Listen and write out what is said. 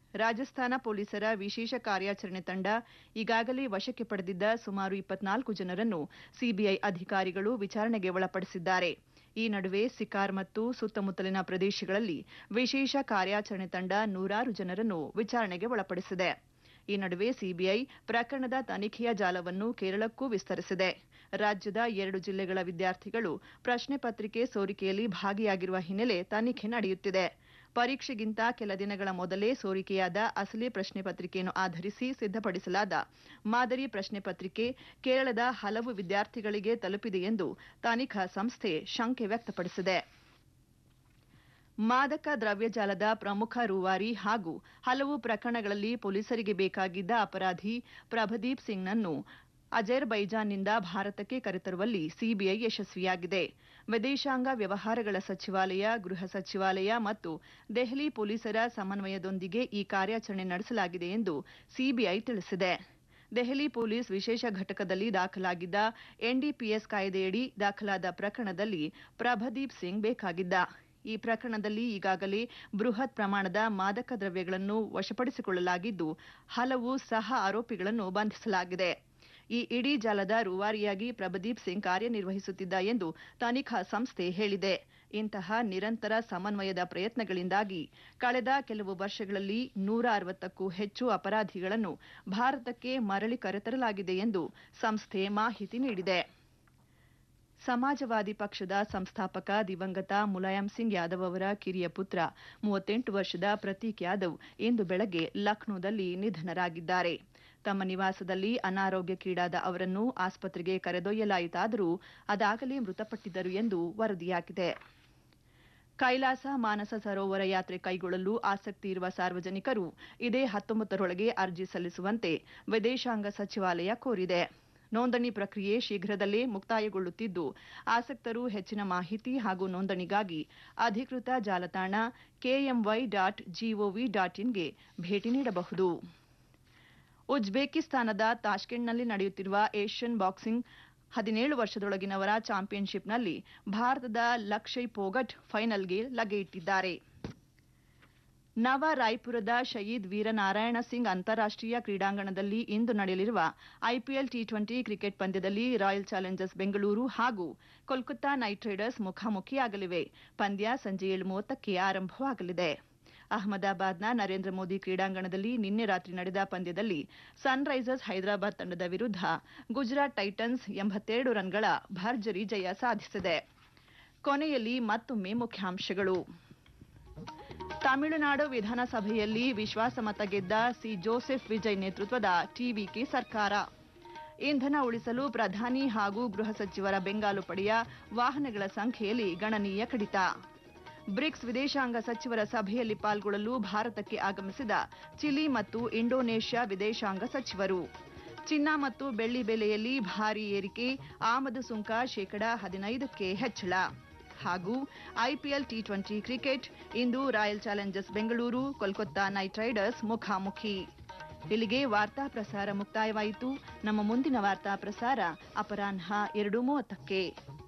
ರಾಜಸ್ಥಾನ ಪೊಲೀಸರ ವಿಶೇಷ ಕಾರ್ಯಾಚರಣೆ ತಂಡ ಈಗಾಗಲೇ ವಶಕ್ಕೆ ಪಡೆದಿದ್ದ ಸುಮಾರು ಇಪ್ಪತ್ನಾಲ್ಕು ಜನರನ್ನು ಸಿಬಿಐ ಅಧಿಕಾರಿಗಳು ವಿಚಾರಣೆಗೆ ಒಳಪಡಿಸಿದ್ದಾರೆ ಈ ನಡುವೆ ಸಿಕಾರ್ ಮತ್ತು ಸುತ್ತಮುತ್ತಲಿನ ಪ್ರದೇಶಗಳಲ್ಲಿ ವಿಶೇಷ ಕಾರ್ಯಾಚರಣೆ ತಂಡ ನೂರಾರು ಜನರನ್ನು ವಿಚಾರಣೆಗೆ ಒಳಪಡಿಸಿದೆ ಈ ನಡುವೆ ಸಿಬಿಐ ಪ್ರಕರಣದ ತನಿಖೆಯ ಜಾಲವನ್ನು ಕೇರಳಕ್ಕೂ ವಿಸ್ತರಿಸಿದೆ ರಾಜ್ಯದ ಎರಡು ಜಿಲ್ಲೆಗಳ ವಿದ್ಯಾರ್ಥಿಗಳು ಪ್ರಶ್ನೆ ಪತ್ರಿಕೆ ಸೋರಿಕೆಯಲ್ಲಿ ಭಾಗಿಯಾಗಿರುವ ಹಿನ್ನೆಲೆ ತನಿಖೆ ನಡೆಯುತ್ತಿದೆ ಪರೀಕ್ಷೆಗಿಂತ ಕೆಲ ದಿನಗಳ ಮೊದಲೇ ಸೋರಿಕೆಯಾದ ಅಸಲಿ ಪ್ರಶ್ನೆ ಪತ್ರಿಕೆಯನ್ನು ಆಧರಿಸಿ ಸಿದ್ದಪಡಿಸಲಾದ ಮಾದರಿ ಪ್ರಶ್ನೆ ಪತ್ರಿಕೆ ಕೇರಳದ ಹಲವು ವಿದ್ಯಾರ್ಥಿಗಳಿಗೆ ತಲುಪಿದೆ ಎಂದು ತನಿಖಾ ಸಂಸ್ಥೆ ಶಂಕೆ ವ್ಯಕ್ತಪಡಿಸಿದೆ ಮಾದಕ ದ್ರವ್ಯಜಾಲದ ಪ್ರಮುಖ ರೂವಾರಿ ಹಾಗೂ ಹಲವು ಪ್ರಕರಣಗಳಲ್ಲಿ ಪೊಲೀಸರಿಗೆ ಬೇಕಾಗಿದ್ದ ಅಪರಾಧಿ ಪ್ರಭದೀಪ್ ಸಿಂಗ್ನನ್ನು ಅಜರ್ಬೈಜಾನ್ನಿಂದ ಭಾರತಕ್ಕೆ ಕರೆತರುವಲ್ಲಿ ಸಿಬಿಐ ಯಶಸ್ವಿಯಾಗಿದೆ ವಿದೇಶಾಂಗ ವ್ಯವಹಾರಗಳ ಸಚಿವಾಲಯ ಗೃಹ ಸಚಿವಾಲಯ ಮತ್ತು ದೆಹಲಿ ಪೊಲೀಸರ ಸಮನ್ವಯದೊಂದಿಗೆ ಈ ಕಾರ್ಯಾಚರಣೆ ನಡೆಸಲಾಗಿದೆ ಎಂದು ಸಿಬಿಐ ತಿಳಿಸಿದೆ ದೆಹಲಿ ಪೊಲೀಸ್ ವಿಶೇಷ ಘಟಕದಲ್ಲಿ ದಾಖಲಾಗಿದ್ದ ಎನ್ಡಿಪಿಎಸ್ ಕಾಯ್ದೆಯಡಿ ದಾಖಲಾದ ಪ್ರಕರಣದಲ್ಲಿ ಪ್ರಭದೀಪ್ ಸಿಂಗ್ ಬೇಕಾಗಿದ್ದ ಈ ಪ್ರಕರಣದಲ್ಲಿ ಈಗಾಗಲೇ ಬೃಹತ್ ಪ್ರಮಾಣದ ಮಾದಕ ದ್ರವ್ಯಗಳನ್ನು ವಶಪಡಿಸಿಕೊಳ್ಳಲಾಗಿದ್ದು ಹಲವು ಸಹ ಆರೋಪಿಗಳನ್ನು ಬಂಧಿಸಲಾಗಿದೆ ಈ ಇಡೀ ಜಾಲದ ರೂವಾರಿಯಾಗಿ ಪ್ರಭದೀಪ್ ಸಿಂಗ್ ಕಾರ್ಯನಿರ್ವಹಿಸುತ್ತಿದ್ದ ಎಂದು ತನಿಖಾ ಸಂಸ್ಥೆ ಹೇಳಿದೆ ಇಂತಹ ನಿರಂತರ ಸಮನ್ವಯದ ಪ್ರಯತ್ನಗಳಿಂದಾಗಿ ಕಳೆದ ಕೆಲವು ವರ್ಷಗಳಲ್ಲಿ ನೂರ ಅರವತ್ತಕ್ಕೂ ಹೆಚ್ಚು ಅಪರಾಧಿಗಳನ್ನು ಭಾರತಕ್ಕೆ ಮರಳಿ ಕರೆತರಲಾಗಿದೆ ಎಂದು ಸಂಸ್ಥೆ ಮಾಹಿತಿ ನೀಡಿದೆ ಸಮಾಜವಾದಿ ಪಕ್ಷದ ಸಂಸ್ಥಾಪಕ ದಿವಂಗತ ಮುಲಾಯಂ ಸಿಂಗ್ ಯಾದವ್ ಅವರ ಕಿರಿಯ ಪುತ್ರ ಮೂವತ್ತೆಂಟು ವರ್ಷದ ಪ್ರತೀಕ್ ಯಾದವ್ ಇಂದು ಬೆಳಗ್ಗೆ ಲಕ್ನೋದಲ್ಲಿ ನಿಧನರಾಗಿದ್ದಾರೆ ತಮ್ಮ ನಿವಾಸದಲ್ಲಿ ಅನಾರೋಗ್ಯಕ್ಕೀಡಾದ ಅವರನ್ನು ಆಸ್ಪತ್ರೆಗೆ ಕರೆದೊಯ್ಯಲಾಯಿತಾದರೂ ಅದಾಗಲೇ ಮೃತಪಟ್ಟಿದ್ದರು ಎಂದು ವರದಿಯಾಗಿದೆ ಕೈಲಾಸ ಮಾನಸ ಸರೋವರ ಯಾತ್ರೆ ಕೈಗೊಳ್ಳಲು ಆಸಕ್ತಿ ಇರುವ ಸಾರ್ವಜನಿಕರು ಇದೇ ಹತ್ತೊಂಬತ್ತರೊಳಗೆ ಅರ್ಜಿ ಸಲ್ಲಿಸುವಂತೆ ವಿದೇಶಾಂಗ ಸಚಿವಾಲಯ ಕೋರಿದೆ ನೋಂದಣಿ ಪ್ರಕ್ರಿಯೆ ಶೀಘ್ರದಲ್ಲೇ ಮುಕ್ತಾಯಗೊಳ್ಳುತ್ತಿದ್ದು ಆಸಕ್ತರು ಹೆಚ್ಚಿನ ಮಾಹಿತಿ ಹಾಗೂ ನೋಂದಣಿಗಾಗಿ ಅಧಿಕೃತ ಜಾಲತಾಣ ಕೆಎಂವೈ ಡಾಟ್ ಜಿಒವಿ ಡಾಟ್ ಇನ್ಗೆ ಭೇಟಿ ನೀಡಬಹುದು ಉಜ್ಬೇಕಿಸ್ತಾನದ ತಾಷ್ಕೆಂಟ್ನಲ್ಲಿ ನಡೆಯುತ್ತಿರುವ ಏಷ್ಯನ್ ಬಾಕ್ಸಿಂಗ್ ಹದಿನೇಳು ವರ್ಷದೊಳಗಿನವರ ಚಾಂಪಿಯನ್ಶಿಪ್ನಲ್ಲಿ ಭಾರತದ ಲಕ್ಷಯ್ ಪೋಗಟ್ ಫೈನಲ್ಗೆ ಲಗೆಯಿಟ್ಟಿದ್ದಾರೆ ನವ ರಾಯ್ಪುರದ ಶಹೀದ್ ವೀರನಾರಾಯಣ ಸಿಂಗ್ ಅಂತಾರಾಷ್ಟೀಯ ಕ್ರೀಡಾಂಗಣದಲ್ಲಿ ಇಂದು ನಡೆಯಲಿರುವ ಐಪಿಎಲ್ ಟಿ ಟ್ವೆಂಟಿ ಕ್ರಿಕೆಟ್ ಪಂದ್ಯದಲ್ಲಿ ರಾಯಲ್ ಚಾಲೆಂಜರ್ಸ್ ಬೆಂಗಳೂರು ಹಾಗೂ ಕೋಲ್ಕತ್ತಾ ನೈಟ್ ರೈಡರ್ಸ್ ಮುಖಾಮುಖಿಯಾಗಲಿವೆ ಪಂದ್ಯ ಸಂಜೆ ಏಳು ಮೂವತ್ತಕ್ಕೆ ಆರಂಭವಾಗಲಿದೆ ಅಹಮದಾಬಾದ್ನ ನರೇಂದ್ರ ಮೋದಿ ಕ್ರೀಡಾಂಗಣದಲ್ಲಿ ನಿನ್ನೆ ರಾತ್ರಿ ನಡೆದ ಪಂದ್ಯದಲ್ಲಿ ಸನ್ ರೈಸರ್ಸ್ ಹೈದರಾಬಾದ್ ತಂಡದ ವಿರುದ್ಧ ಗುಜರಾತ್ ಟೈಟನ್ಸ್ ಎಂಬತ್ತೆರಡು ರನ್ಗಳ ಭರ್ಜರಿ ಜಯ ಸಾಧಿಸಿದೆ ಕೊನೆಯಲ್ಲಿ ಮತ್ತೊಮ್ಮೆ ಮುಖ್ಯಾಂಶಗಳು ತಮಿಳುನಾಡು ವಿಧಾನಸಭೆಯಲ್ಲಿ ವಿಶ್ವಾಸಮತ ಗೆದ್ದ ಸಿ ಜೋಸೆಫ್ ವಿಜಯ್ ನೇತೃತ್ವದ ಟಿವಿಕೆ ಸರ್ಕಾರ ಇಂಧನ ಉಳಿಸಲು ಪ್ರಧಾನಿ ಹಾಗೂ ಗೃಹ ಸಚಿವರ ಬೆಂಗಾಲು ಪಡೆಯ ವಾಹನಗಳ ಸಂಖ್ಯೆಯಲ್ಲಿ ಗಣನೀಯ ಕಡಿತ ಬ್ರಿಕ್ಸ್ ವಿದೇಶಾಂಗ ಸಚಿವರ ಸಭೆಯಲ್ಲಿ ಪಾಲ್ಗೊಳ್ಳಲು ಭಾರತಕ್ಕೆ ಆಗಮಿಸಿದ ಚಿಲಿ ಮತ್ತು ಇಂಡೋನೇಷ್ಯಾ ವಿದೇಶಾಂಗ ಸಚಿವರು ಚಿನ್ನ ಮತ್ತು ಬೆಳ್ಳಿ ಬೆಲೆಯಲ್ಲಿ ಭಾರೀ ಏರಿಕೆ ಆಮದು ಸುಂಕ ಶೇಕಡಾ ಹದಿನೈದಕ್ಕೆ ಹೆಚ್ಚಳ ಹಾಗೂ ಐಪಿಎಲ್ ಟಿ ಟ್ವೆಂಟಿ ಕ್ರಿಕೆಟ್ ಇಂದು royal Challengers Bengaluru Kolkata knight riders ಮುಖಾಮುಖಿ ಇಲ್ಲಿಗೆ ವಾರ್ತಾ ಪ್ರಸಾರ ಮುಕ್ತಾಯವಾಯಿತು ನಮ್ಮ ಮುಂದಿನ ವಾರ್ತಾ ಪ್ರಸಾರ ಅಪರಾಹ್ನ ಎರಡು ಮೂವತ್ತಕ್ಕೆ